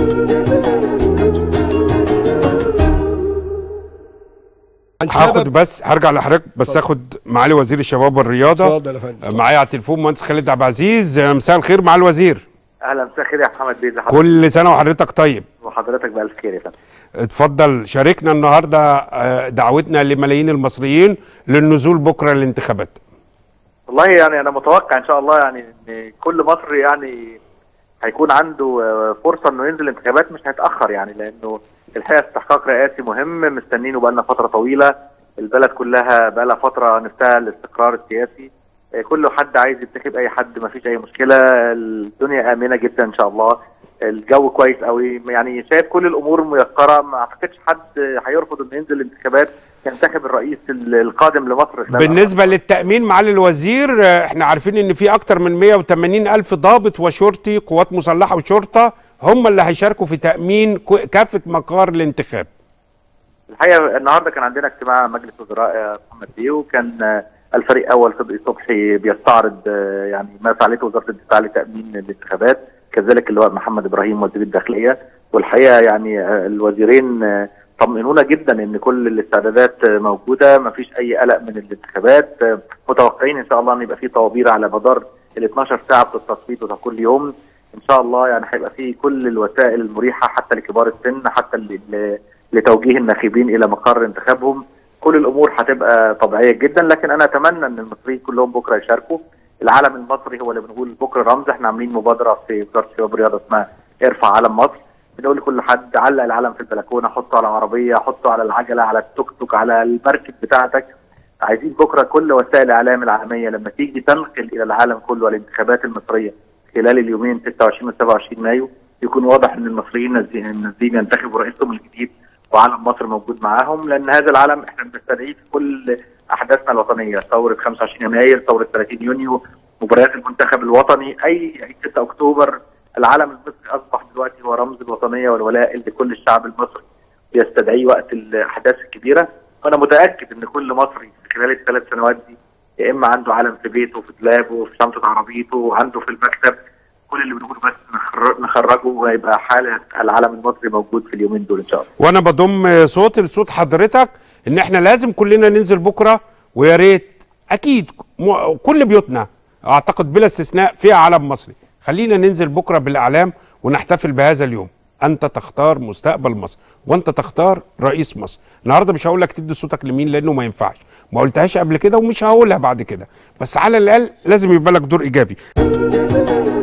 عن هاخد سبب بس هرجع لحضرتك بس اخد معالي وزير الشباب والرياضه اتفضل يا فندم اتفضل. معايا على التليفون مهندس خالد عبد العزيز مساء الخير مع الوزير اهلا مساء الخير يا محمد بيه حضرتك كل سنه وحضرتك طيب وحضرتك بالف خير يا فندم اتفضل شاركنا النهارده آه، دعوتنا لملايين المصريين للنزول بكره للانتخابات والله يعني انا متوقع ان شاء الله يعني ان كل مصري يعني هيكون عنده آه، فرصه انه ينزل الانتخابات مش هيتاخر يعني لانه الحقيقه استحقاق رئاسي مهم مستنينه بقالنا فتره طويله البلد كلها بقالها فتره نفسها الاستقرار السياسي آه، كل حد عايز ينتخب اي حد ما فيش اي مشكله الدنيا امنه جدا ان شاء الله الجو كويس قوي يعني شايف كل الامور ميسره ما اعتقدش حد هيرفض انه ينزل الانتخابات ينتخب الرئيس القادم لمصر خلال بالنسبه للتامين معالي الوزير آه، احنا عارفين ان في اكتر من 180 الف ضابط وشرطي قوات مسلحه وشرطه هم اللي هيشاركوا في تامين ك- كافه مقار الانتخاب الحقيقه النهارده كان عندنا اجتماع مجلس وزراء آه، محمد بيه وكان آه، الفريق اول صدقي صبحي بيستعرض آه، يعني ما فعلته وزاره الدفاع لتامين الانتخابات كذلك اللواء محمد ابراهيم وزير الداخليه والحقيقه يعني آه، الوزيرين آه، طمئنونا جدا ان كل الاستعدادات آه، موجوده ما فيش اي قلق من الانتخابات آه، متوقعين ان شاء الله ان يبقى في طوابير على مدار ال 12 ساعه بتاع التصويت بتاع كل يوم ان شاء الله يعني هيبقى في كل الوسائل المريحه حتى لكبار السن حتى ل- ل- لتوجيه الناخبين الى مقر انتخابهم كل الامور هتبقى طبيعيه جدا لكن انا اتمنى ان المصريين كلهم بكره يشاركوا العلم المصري هو اللي بنقول بكره رمز احنا عاملين مبادره في وزاره الشباب والرياضه اسمها ارفع علم مصر بنقول لكل حد علق العلم في البلكونه حطه على العربيه حطه على العجله على التوك توك على المركب بتاعتك عايزين بكره كل وسائل الاعلام العالميه لما تيجي تنقل الى العالم كله الانتخابات المصريه خلال اليومين 26 و 27 مايو يكون واضح ان المصريين نازلين نازلين ينتخبوا رئيسهم الجديد وعلم مصر موجود معاهم لان هذا العلم احنا بنستدعيه في كل احداثنا الوطنيه ثوره 25 يناير ثوره 30 يونيو مباريات المنتخب الوطني اي عيد 6 اكتوبر العلم المصري اصبح دلوقتي هو رمز الوطنيه والولاء اللي كل الشعب المصري بيستدعيه وقت الاحداث الكبيره وانا متاكد ان كل مصري في خلال الثلاث سنوات دي يا اما عنده علم في بيته في دولابه في شنطه عربيته عنده في المكتب كل اللي بنقوله بس نخر- نخرجه ويبقى حاله العلم المصري موجود في اليومين دول ان شاء الله وانا بضم صوتي لصوت حضرتك ان احنا لازم كلنا ننزل بكره ويا ريت اكيد م- كل بيوتنا اعتقد بلا استثناء فيها علم مصري خلينا ننزل بكره بالاعلام ونحتفل بهذا اليوم انت تختار مستقبل مصر وانت تختار رئيس مصر النهارده مش هقول لك تدي صوتك لمين لانه ما ينفعش ما قلتهاش قبل كده ومش هقولها بعد كده بس على الاقل لازم يبقى لك دور ايجابي